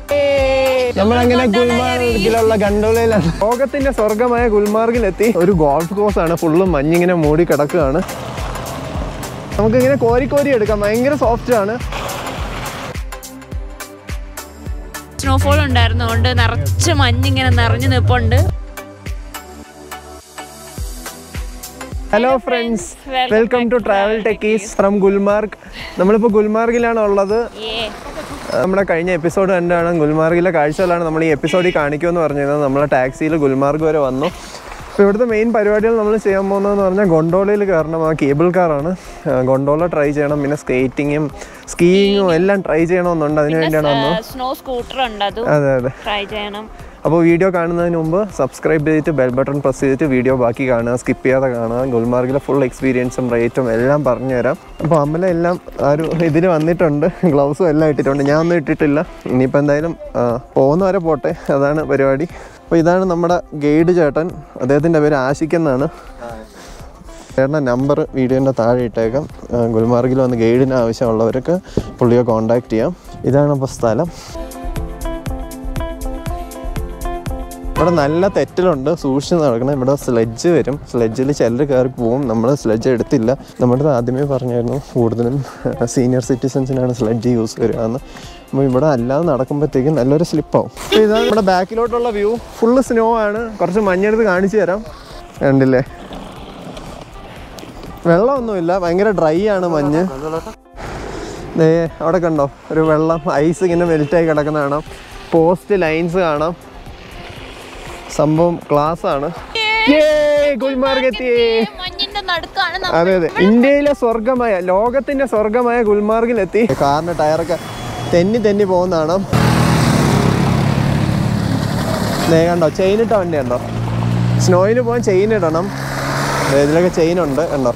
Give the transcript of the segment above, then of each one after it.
നമ്മളങ്ങനെ ഗുൽമാർഗിലുള്ള ഗണ്ടോളയിലാണ് ലോകത്തിന്റെ സ്വർഗമായ ഗുൽമാർഗിലെത്തി ഒരു ഗോൾഫ് കോഴ്സ് ആണ് ഫുള്ളും മഞ്ഞിങ്ങനെ മൂടി കിടക്കുകയാണ് നമുക്കിങ്ങനെ കോരി കോരി എടുക്കാം ഭയങ്കര സോഫ്റ്റ് ആണ് സ്നോഫോൾ ഉണ്ടായിരുന്നതുകൊണ്ട് നിറച്ച് മഞ്ഞിങ്ങനെ നിറഞ്ഞു നിൽപ്പുണ്ട് hello friends Welcome welcome back to to travel Travel techies from Gulmarg നമ്മളിപ്പോൾ ഗുൽമാർഗിലാണ് ഉള്ളത് ഏ നമ്മുടെ കഴിഞ്ഞ എപ്പിസോഡ് കണ്ടാണ് ഗുൽമാർഗിലെ കാഴ്ചകളാണ് നമ്മൾ ഈ എപ്പിസോഡിൽ കാണിക്കുമെന്ന് പറഞ്ഞിരുന്നത് നമ്മൾ ടാക്സിയിൽ ഗുൽമാർഗ് വരെ വന്നു അപ്പോൾ ഇവിടുത്തെ മെയിൻ പരിപാടികൾ നമ്മൾ ചെയ്യാൻ പോകുന്നതെന്ന് പറഞ്ഞാൽ ഗൊണ്ടോളയിൽ കയറണം ആ കേബിൾ കാറാണ് ഗൊണ്ടോള ട്രൈ ചെയ്യണം പിന്നെ സ്കേറ്റിങ്ങും സ്കീയിങ്ങും എല്ലാം ട്രൈ ചെയ്യണമെന്നുണ്ട് അതിന് വേണ്ടിയാണ് വന്നത് സ്നോ സ്കൂട്ടർ ഉണ്ട് അത് അതെ അതെ ട്രൈ ചെയ്യണം അപ്പോൾ വീഡിയോ കാണുന്നതിന് മുമ്പ് സബ്സ്ക്രൈബ് ചെയ്തിട്ട് ബെൽ ബട്ടൺ പ്രസ് ചെയ്തിട്ട് വീഡിയോ ബാക്കി കാണുക സ്കിപ്പ് ചെയ്യാതെ കാണുക ഗുൽമാർഗിലെ ഫുൾ എക്സ്പീരിയൻസും റേറ്റും എല്ലാം പറഞ്ഞു തരാം അപ്പോൾ അമ്മല എല്ലാം ആ ഒരു ഇതിൽ വന്നിട്ടുണ്ട് ഗ്ലൗസും എല്ലാം ഇട്ടിട്ടുണ്ട് ഞാൻ ഒന്നും ഇട്ടിട്ടില്ല ഇനിയിപ്പോൾ എന്തായാലും ആ, പോകുന്ന വരെ പോട്ടെ അതാണ് പരിപാടി അപ്പോൾ ഇതാണ് നമ്മുടെ ഗൈഡ് ചേട്ടൻ അദ്ദേഹത്തിൻ്റെ പേര് ആശിക്കെന്നാണ് ചേട്ടൻ്റെ നമ്പർ വീഡിയോൻ്റെ താഴെ ഇട്ടേക്കാം ആ, ഗുൽമാർഗിൽ വന്ന് ഗൈഡിന് ആവശ്യമുള്ളവർക്ക് പുള്ളിയെ കോൺടാക്റ്റ് ചെയ്യാം ഇതാണ് അപ്പോൾ സ്ഥലം ഇവിടെ നല്ല തെറ്റലുണ്ട് സൂക്ഷിച്ച് നടക്കണം ഇവിടെ സ്ലെഡ്ജ് വരും സ്ലെഡ്ജിൽ ചിലർ കയറി പോവും നമ്മൾ സ്ലെഡ്ജ് എടുത്തില്ല നമ്മുടെ ആദ്യമേ പറഞ്ഞായിരുന്നു കൂടുതലും സീനിയർ സിറ്റിസൺസിനാണ് സ്ലെഡ്ജ് യൂസ് വരിക എന്ന് അപ്പോൾ ഇവിടെ അല്ലാതെ നടക്കുമ്പോഴത്തേക്കും നല്ലൊരു സ്ലിപ്പാവും അപ്പോൾ ഇതാണ് നമ്മുടെ ബാക്കിലോട്ടുള്ള വ്യൂ ഫുള്ള് സ്നോ ആണ് കുറച്ച് മഞ്ഞെടുത്ത് കാണിച്ചു തരാം കണ്ടില്ലേ വെള്ളമൊന്നുമില്ല ഭയങ്കര ഡ്രൈ ആണ് മഞ്ഞ് ദേ അവിടെ കണ്ടോ ഒരു വെള്ളം ഐസ് ഇങ്ങനെ മെൽറ്റായി കിടക്കുന്ന കാണാം പോസ്റ്റ് ലൈൻസ് കാണാം സംഭവം ക്ലാസ് ആണ് Yay, ഗുൽമാർഗ് എത്തിയേ മഞ്ഞിന്റെ നടുക്കാണ് അതെ അതെ ഇന്ത്യയിലെ സ്വർഗമായ ലോകത്തിന്റെ സ്വർഗമായ ഗുൽമാർഗിലെത്തി കാറിന്റെ ടയറൊക്കെ തെന്നി തെന്നി പോകുന്നതാണ് ദേ കണ്ടോ ചെയിൻ ഇട്ട വണ്ടി ഉണ്ടോ സ്നോയിൽ പോകാൻ ചെയിൻ ഇടണം ദേ ഇതിലൊക്കെ ചെയിൻ ഉണ്ട് കണ്ടോ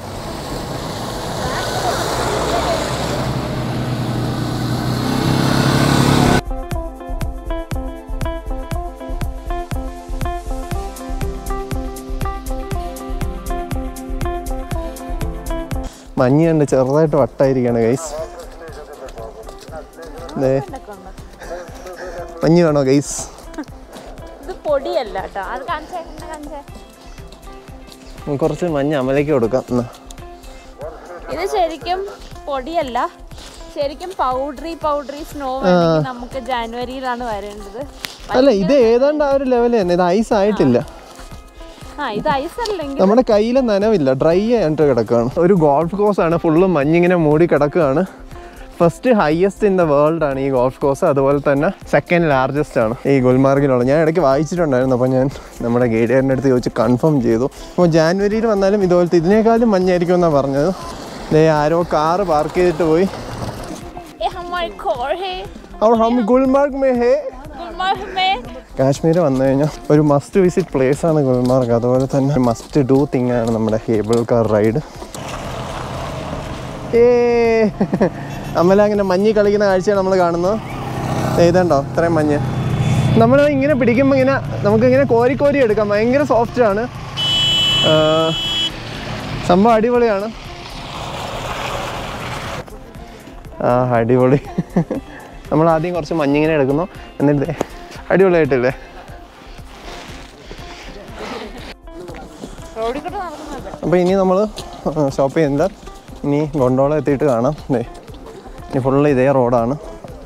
മഞ്ഞ് കണ്ട് ചെറുതായിട്ട് വട്ടായിരിക്കാണ് ഗൈസ് ദേ മഞ്ഞ് വേണോ ഗൈസ് ഇത് പൊടിയല്ല കേട്ടോ അത് കാണിച്ചേ എന്നെ കാണിച്ചേ കുറച്ച് മഞ്ഞ് അമലേക്ക് കൊടുക്കാം എന്നാ ഇത് ശരിക്കും പൊടിയല്ല ശരിക്കും പൗഡറി പൗഡറി സ്നോ വേണമെങ്കിൽ നമുക്ക് ജാനുവരിയിലാണ് വരേണ്ടത് അല്ല ഇത് ഏതാണ്ട് ആ ഒരു ലെവൽ തന്നെ ഇത് ഐസ് ആയിട്ടില്ല ആ ഇത് ഐസ് അല്ലെങ്കിൽ നമ്മുടെ കയ്യിൽ നനവില്ല ഡ്രൈ ആയിട്ട് കിടക്കുകയാണ് ഒരു ഗോൾഫ് കോഴ്സ് ആണ് ഫുള്ളും മഞ്ഞിങ്ങനെ മൂടി കിടക്കുകയാണ് first highest in the world ആണ് ഈ ഗോൾഫ് കോഴ്സ് അതുപോലെ തന്നെ സെക്കൻഡ് ലാർജസ്റ്റ് ആണ് ഈ ഗുൽമാർഗിലുള്ളത് ഞാൻ ഇടയ്ക്ക് വായിച്ചിട്ടുണ്ടായിരുന്നു അപ്പോൾ ഞാൻ നമ്മുടെ ഗൈഡുകാരൻ്റെ അടുത്ത് ചോദിച്ച് കൺഫേം ചെയ്തു അപ്പോൾ ജാനുവരിയിൽ വന്നാലും ഇതുപോലത്തെ ഇതിനേക്കാളും മഞ്ഞായിരിക്കും എന്നാണ് പറഞ്ഞത് ദേ ആരോ കാറ് പാർക്ക് ചെയ്തിട്ട് പോയി ये हमारे घर है और हम गुलमर्ग में है गुलमर्ग में കാശ്മീർ വന്നു കഴിഞ്ഞാൽ ഒരു മസ്റ്റ് വിസിറ്റ് പ്ലേസ് ആണ് ഗുൽമാർഗ് അതുപോലെ തന്നെ മസ്റ്റ് ഡു തിങ് ആണ് നമ്മുടെ കേബിൾ കാർ റൈഡ് ഏ അമ്മല അങ്ങനെ മഞ്ഞി കളിക്കുന്ന കാഴ്ചയാണ് നമ്മൾ കാണുന്നത് എഴുതണ്ടോ ഇത്രയും മഞ്ഞ് നമ്മൾ ഇങ്ങനെ പിടിക്കുമ്പോൾ ഇങ്ങനെ നമുക്ക് ഇങ്ങനെ കോരി കോരി എടുക്കാം ഭയങ്കര സോഫ്റ്റ് ആണ് ആ, സംഭവം അടിപൊളിയാണ് ആ അടിപൊളി നമ്മൾ ആദ്യം കുറച്ച് മഞ്ഞിങ്ങനെ എടുക്കുന്നു എന്നിട്ട് ദേ അടിപൊളിയായിട്ടില്ലേ റോഡിൽ കൂടെ നടക്കുന്നത് അപ്പോൾ ഇനി നമ്മൾ ഷോപ്പ് ചെയ്യുന്നില്ല ഇനി ഗൊണ്ടോള എത്തിയിട്ട് കാണാം ദേ ഇനി ഫുള്ള് ഇതേ റോഡാണ്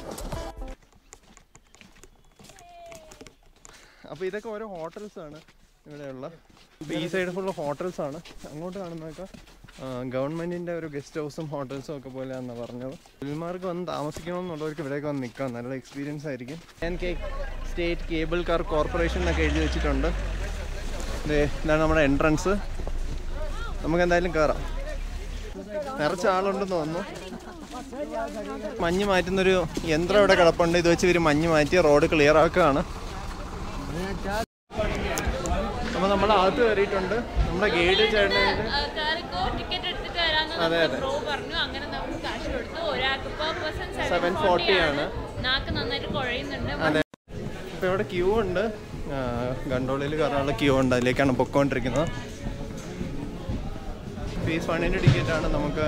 അപ്പോൾ ഇതൊക്കെ ഓരോ ഹോട്ടൽസ് ആണ് ഇവിടെയുള്ള ഇപ്പോൾ ഈ സൈഡ് ഫുള്ള് ഹോട്ടൽസ് ആണ് അങ്ങോട്ട് കാണുന്നതൊക്കെ ഗവൺമെൻറ്റിൻ്റെ ഒരു ഗസ്റ്റ് ഹൗസും ഹോട്ടൽസും ഒക്കെ പോലെയാണെന്നാണ് പറഞ്ഞത് ഗുൽമാർഗ് വന്ന് താമസിക്കണമെന്നുള്ളവർക്ക് ഇവിടേക്ക് വന്ന് നിൽക്കാം നല്ല എക്സ്പീരിയൻസ് ആയിരിക്കും ഞാൻ K state cable car corporation എന്നൊക്കെ എഴുതി വെച്ചിട്ടുണ്ട് ദേ, ഇതാണ് നമ്മുടെ എൻട്രൻസ് നമുക്ക് എന്തായാലും കയറാം നിറച്ച ആളുണ്ടെന്ന് തോന്നുന്നു മഞ്ഞ് മാറ്റുന്നൊരു യന്ത്രം ഇവിടെ കിടപ്പുണ്ട് ഇത് വെച്ച് ഇവർ മഞ്ഞ് മാറ്റി റോഡ് ക്ലിയർ ആക്കുകയാണ് അപ്പോൾ നമ്മൾ അകത്ത് കയറിയിട്ടുണ്ട് നമ്മുടെ ഗൈഡ് ചേട്ടനായിട്ട് ആൾക്കാർക്ക് ടിക്കറ്റ് എടുത്തിട്ട് വരാന്ന് അതെ, അതെ. ബ്രോ പറഞ്ഞു അങ്ങനെ നമുക്ക് കാശ് കൊടുത്തു ഒരാൾക്ക് per person 740 ആണ്. നാക്ക് നന്നായിട്ട് കുഴയുന്നുണ്ട് അതെ ഇപ്പോൾ ഇവിടെ ക്യൂ ഉണ്ട് ഗണ്ടോളിയിൽ കയറാനുള്ള ക്യൂ ഉണ്ട് അതിലേക്കാണ് പൊക്കോണ്ടിരിക്കുന്നത് ഫീസ് വണ്ണിൻ്റെ ടിക്കറ്റാണ് നമുക്ക്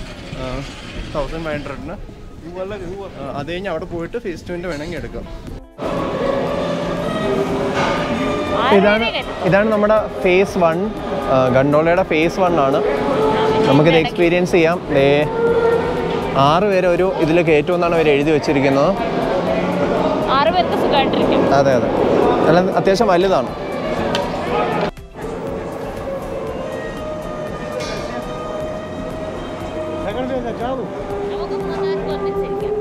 തൗസൻഡ് ഫൈവ് ഹൺഡ്രഡിന് അത് കഴിഞ്ഞ് അവിടെ പോയിട്ട് ഫേസ് ടുവിൻ്റെ വേണമെങ്കിൽ എടുക്കാം ഇതാണ് ഇതാണ് നമ്മുടെ ഫേസ് വൺ ഗണ്ടോളയുടെ ഫേസ് വൺ ആണ് നമുക്കിത് എക്സ്പീരിയൻസ് ചെയ്യാം ദേ ആറ് പേരെ ഒരു ഇതിൽ കയറ്റുമെന്നാണ് അവർ എഴുതി വെച്ചിരിക്കുന്നത് ആറ് പേർക്ക് സുഖമായിട്ടിരിക്കും അതെ അതെ നല്ല അത്യാവശ്യം വലുതാണ് നമുക്ക് മൂന്നാർക്ക് ഒന്നിച്ചിരിക്കാം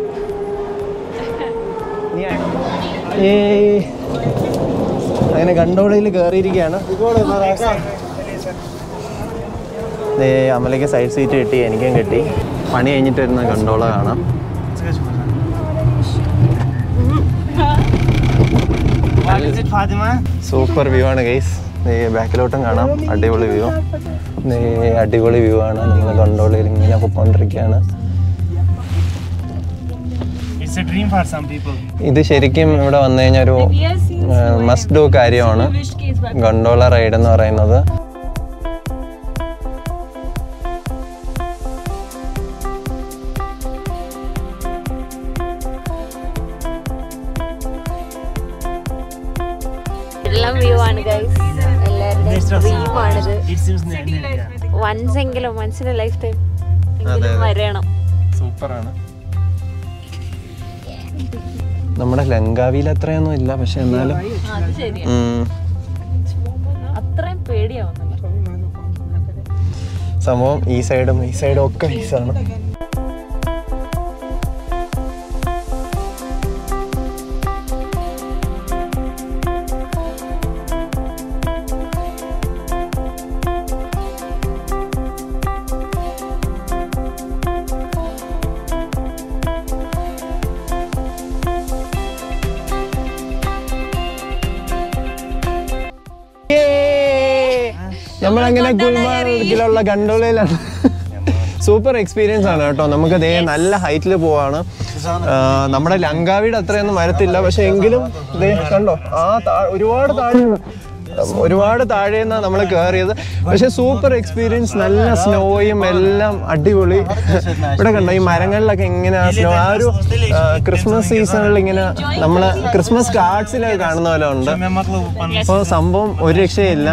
ഏയ്. അങ്ങനെ ഗണ്ടോളയിൽ കയറിയിരിക്കുകയാണ് ദേ അമലയ്ക്ക് സൈഡ് സീറ്റ് കിട്ടി എനിക്കും കിട്ടി പണി കഴിഞ്ഞിട്ട് വരുന്ന ഗണ്ടോള കാണാം What is it, Fatima? Super view ആണ് ഗൈസ് ബാക്കിലോട്ടും കാണാം അടിപൊളി വ്യൂ അടിപൊളി വ്യൂ ആണ് നമ്മൾ ഗണ്ടോളയിൽ ഇങ്ങനെ പൊക്കോണ്ടിരിക്കുകയാണ് It's a dream for some people. ഇത് ശരിക്കും ഇവിടെ വന്നു കഴിഞ്ഞാൽ ഒരു മസ്റ്റ് ഡു കാര്യമാണ് ഗണ്ടോള റൈഡ് എന്ന് പറയുന്നത് എല്ലാം വ്യൂ ആണ് ഗൈസ് എല്ലാവരുടെയും ഡ്രീം ആണിത് It seems near, near, yeah. Once എങ്കിലും വൺസിന്റെ ലൈഫ് ടൈം അതെ. വരണം സൂപ്പറാണ് നമ്മുടെ ലങ്കാവിയിൽ അത്രയൊന്നും ഇല്ല പക്ഷെ എന്നാലും അത് ശരിയാ ഉം, അത്രയും പേടിയാവുന്നില്ല സംഭവം ഈ സൈഡും ഈ സൈഡും ഒക്കെ ഈസാണ് നമ്മളങ്ങനെ ഗുൽമാർഗിലുള്ള ഗണ്ടോളയിലാണ് സൂപ്പർ എക്സ്പീരിയൻസ് ആണ് കേട്ടോ നമുക്ക് ദേ നല്ല ഹൈറ്റിൽ പോവാണ് ആ, നമ്മുടെ ലങ്കാവിയുടെ അത്രയൊന്നും വരത്തില്ല പക്ഷെ എങ്കിലും ദേ കണ്ടോ ആ താ- ഒരുപാട് താഴെ ഒരുപാട് താഴെന്നാ നമ്മൾ കയറിയത് പക്ഷെ സൂപ്പർ എക്സ്പീരിയൻസ് നല്ല സ്നോയും എല്ലാം അടിപൊളി ഇവിടെ കണ്ടോ ഈ മരങ്ങളിലൊക്കെ ഇങ്ങനെ സ്നോ ആ ഒരു ആ, ക്രിസ്മസ് സീസണിൽ ഇങ്ങനെ നമ്മള് ക്രിസ്മസ് കാർഡ്സിലൊക്കെ കാണുന്ന പോലെ ഉണ്ട് അപ്പോൾ സംഭവം ഒരു രക്ഷയില്ല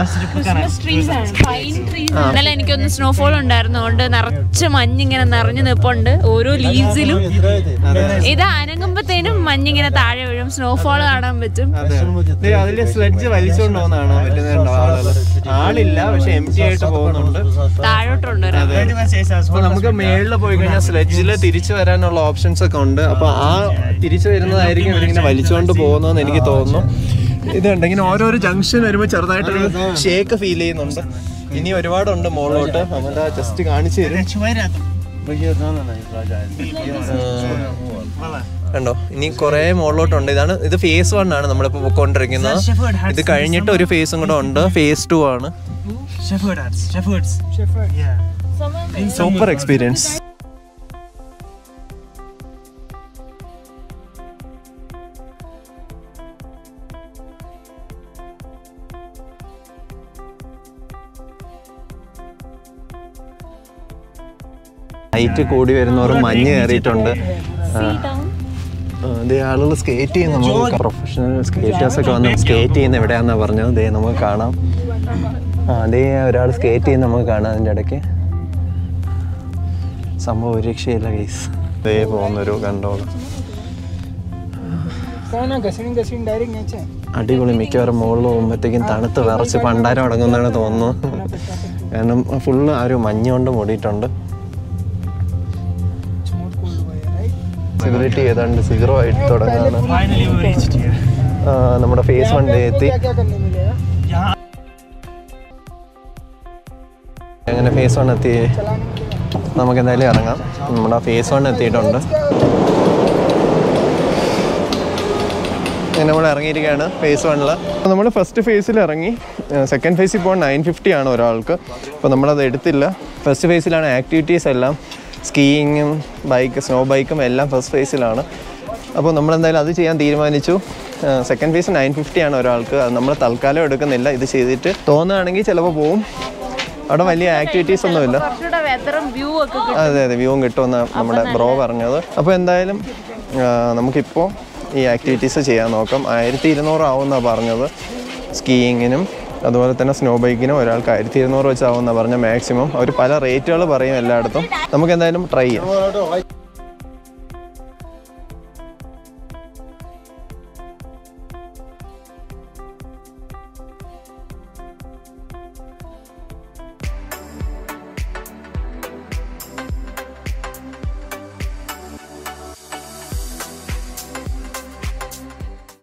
ഇന്നലെ എനിക്കൊന്ന് സ്നോഫോൾ ഉണ്ടായിരുന്നു അതുകൊണ്ട് നിറച്ച് മഞ്ഞിങ്ങനെ നിറഞ്ഞു നിൽപ്പുണ്ട് ഓരോ ലീവ്സിലും ഇത് അനങ്ങുമ്പത്തേനും മഞ്ഞിങ്ങനെ താഴെ വീഴും സ്നോഫോൾ കാണാൻ പറ്റും ദേ അതില് സ്ലെഡ്ജ് വലിച്ചുകൊണ്ട് പോകുന്നതാണോ വലിയതുണ്ടോ ആളുകൾ ആളില്ല പക്ഷെ എം ടി ആയിട്ട് പോകുന്നുണ്ട് താഴോട്ടുണ്ട് ഒരാൾ അപ്പൊ നമുക്ക് മേളിൽ പോയി കഴിഞ്ഞാൽ സ്ലെഡ്ജിൽ തിരിച്ചു വരാനുള്ള ഓപ്ഷൻസ് ഒക്കെ ഉണ്ട് അപ്പൊ ആ തിരിച്ചു വരുന്നതായിരിക്കും ഇവരിങ്ങനെ വലിച്ചുകൊണ്ട് പോകുന്നതെന്ന് എനിക്ക് തോന്നുന്നു ഇതുണ്ട് ഇങ്ങനെ ഓരോരോ ജംഗ്ഷൻ വരുമ്പോൾ ചെറുതായിട്ടൊരു ഷേക്ക് ഫീൽ ചെയ്യുന്നുണ്ട് ഇനി ഒരുപാടുണ്ട് മുകളിലോട്ട് അമല ജസ്റ്റ് കാണിച്ചു തരും കണ്ടോ ഇനി കുറെ മുകളിലോട്ടുണ്ട് ഇതാണ് ഇത് ഫേസ് വൺ ആണ് നമ്മളിപ്പോ പൊക്കോണ്ടിരിക്കുന്നത് ഇത് കഴിഞ്ഞിട്ട് ഒരു ഫേസും കൂടെ ഉണ്ട് ഫേസ് ടു ആണ് Shepherds. Shepherds. Shepherd. Yeah. Super experience height കൂടി വരുന്നവരും മഞ്ഞ് കയറിയിട്ടുണ്ട് ദേ ആളുകൾ സ്കേറ്റ് ചെയ്യുന്ന നമുക്ക് പ്രൊഫഷണൽ സ്കേറ്റേഴ്സ് ഒക്കെ വന്ന് സ്കേറ്റ് ചെയ്യുന്ന എവിടെയാണെന്നാണ് പറഞ്ഞത് ദേ നമുക്ക് കാണാം ആ അതേ ഒരാൾ സ്കേറ്റ് ചെയ്യുന്ന നമുക്ക് കാണാം അതിൻ്റെ ഇടയ്ക്ക് സംഭവം ഒരു രക്ഷയില്ല കേസ് ദേ പോകുന്നൊരു കണ്ടോളൂ അടിപൊളി മിക്കവാറും മുകളിൽ പോകുമ്പോഴത്തേക്കും തണുത്ത് വിറച്ച് പണ്ടാരം അടങ്ങുന്നതാണ് തോന്നുന്നു കാരണം ഫുള്ള് ആ ഒരു മഞ്ഞ് കൊണ്ട് മൂടിയിട്ടുണ്ട് സിഗരറ്റ് ഏതാണ്ട് സീറോ ആയിട്ട് തുടങ്ങാണ് Finally, we reached here. ആ, നമ്മുടെ ഫേസ് വൺ എത്തി Yeah. അങ്ങനെ ഫേസ് വൺ എത്തി നമുക്ക് എന്തായാലും ഇറങ്ങാം നമ്മുടെ ഫേസ് വൺ എത്തിയിട്ടുണ്ട് അങ്ങനെ നമ്മൾ ഇറങ്ങിയിരിക്കുകയാണ് ഫേസ് വണ്ണിൽ നമ്മൾ ഫസ്റ്റ് ഫേസിൽ ഇറങ്ങി സെക്കൻഡ് ഫേസിൽ പോകാൻ നയൻ ഫിഫ്റ്റി ആണ് ഒരാൾക്ക് അപ്പോൾ നമ്മളത് എടുത്തില്ല ഫസ്റ്റ് ഫേസിലാണ് ആക്ടിവിറ്റീസ് എല്ലാം സ്കീയിങ്ങും ബൈക്ക് സ്നോ ബൈക്കും എല്ലാം ഫസ്റ്റ് ഫേസിലാണ് അപ്പോൾ നമ്മളെന്തായാലും അത് ചെയ്യാൻ തീരുമാനിച്ചു സെക്കൻഡ് ഫേസ് നയൻ ഫിഫ്റ്റി ആണ് ഒരാൾക്ക് അത് നമ്മൾ തൽക്കാലം എടുക്കുന്നില്ല ഇത് ചെയ്തിട്ട് തോന്നുകയാണെങ്കിൽ ചിലപ്പോൾ പോവും അവിടെ വലിയ ആക്ടിവിറ്റീസ് ഒന്നുമില്ല കുറച്ചുകൂടെ വെതറും വ്യൂ ഒക്കെ കിട്ടും. അതെ അതെ വ്യൂവും കിട്ടുമെന്ന് നമ്മുടെ ബ്രോ പറഞ്ഞത് അപ്പോൾ എന്തായാലും ആ, നമുക്കിപ്പോൾ ഈ ആക്ടിവിറ്റീസ് ചെയ്യാൻ നോക്കാം ആയിരത്തി ഇരുന്നൂറ് ആവുമെന്നാണ് പറഞ്ഞത് സ്കീയിങ്ങിനും അതുപോലെ തന്നെ സ്നോ ബൈക്കിനും ഒരാൾക്ക് ആയിരത്തി ഇരുന്നൂറ് വെച്ചാവുമെന്നാണ് പറഞ്ഞ മാക്സിമം അവർ പല റേറ്റുകൾ പറയും എല്ലായിടത്തും നമുക്ക് എന്തായാലും ട്രൈ ചെയ്യാം